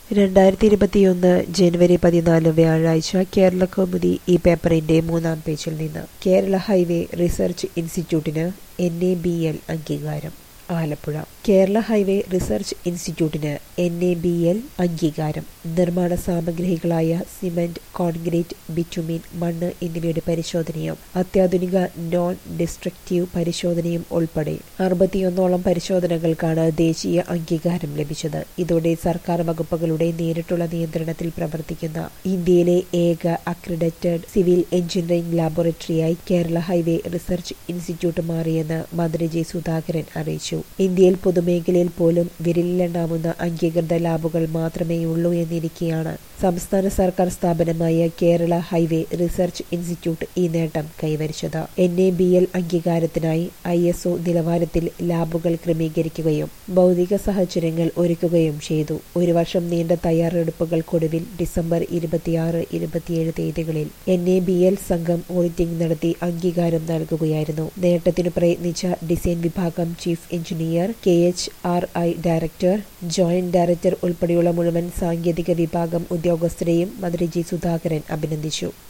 രണ്ടായിരത്തി ഇരുപത്തിയൊന്ന് ജനുവരി പതിനാല് വ്യാഴാഴ്ച കേരള കൗമുദി ഈ പേപ്പറിന്റെ മൂന്നാം പേജിൽ നിന്ന് കേരള ഹൈവേ റിസർച്ച് ഇൻസ്റ്റിറ്റ്യൂട്ടിന് എൻ എ ബി എൽ അംഗീകാരം ആലപ്പുഴ കേരള ഹൈവേ റിസർച്ച് ഇൻസ്റ്റിറ്റ്യൂട്ടിന് എൻ എ ബി എൽ അംഗീകാരം നിർമ്മാണ സാമഗ്രികളായ സിമന്റ് കോൺക്രീറ്റ് ബിറ്റുമിൻ മണ്ണ് എന്നിവയുടെ പരിശോധനയും അത്യാധുനിക നോൺ ഡിസ്ട്രക്റ്റീവ് പരിശോധനയും ഉൾപ്പെടെ അറുപത്തിയൊന്നോളം പരിശോധനകൾക്കാണ് ദേശീയ അംഗീകാരം ലഭിച്ചത് ഇതോടെ സർക്കാർ വകുപ്പുകളുടെ നേരിട്ടുള്ള നിയന്ത്രണത്തിൽ പ്രവർത്തിക്കുന്ന ഇന്ത്യയിലെ ഏക അക്രഡിറ്റഡ് സിവിൽ എഞ്ചിനീയറിംഗ് ലാബോറട്ടറിയായി കേരള ഹൈവേ റിസർച്ച് ഇൻസ്റ്റിറ്റ്യൂട്ട് മാറിയെന്ന് മന്ത്രി ജെ സുധാകരൻ അറിയിച്ചു ഇന്ത്യയിൽ പൊതുമേഖലയിൽ പോലും വിരലിലെണ്ണാവുന്ന അംഗീകൃത ലാബുകൾ മാത്രമേയുള്ളൂ എന്നിരിക്കെയാണ് സംസ്ഥാന സർക്കാർ സ്ഥാപനമായ കേരള ഹൈവേ റിസർച്ച് ഇൻസ്റ്റിറ്റ്യൂട്ട് ഈ നേട്ടം കൈവരിച്ചത് എൻ എ ബി എൽ അംഗീകാരത്തിനായി ഐ എസ് ഒ നിലവാരത്തിൽ ലാബുകൾ ക്രമീകരിക്കുകയും ഭൗതിക സാഹചര്യങ്ങൾ ഒരുക്കുകയും ചെയ്തു ഒരു വർഷം നീണ്ട തയ്യാറെടുപ്പുകൾക്കൊടുവിൽ ഡിസംബർ ഇരുപത്തിയാറ് ഇരുപത്തിയേഴ് തീയതികളിൽ എൻ എ ബി എൽ സംഘം ഓഡിറ്റിംഗ് നടത്തി അംഗീകാരം നൽകുകയായിരുന്നു നേട്ടത്തിനു പ്രയത്നിച്ച ഡിസൈൻ വിഭാഗം chief engineer K H R I director joint director ഉൾപ്പെടെയുള്ള മുഴുവൻ സാങ്കേതിക വിഭാഗം ഉദ്യോഗസ്ഥരെയും മന്ത്രി ജി സുധാകരൻ അഭിനന്ദിച്ചു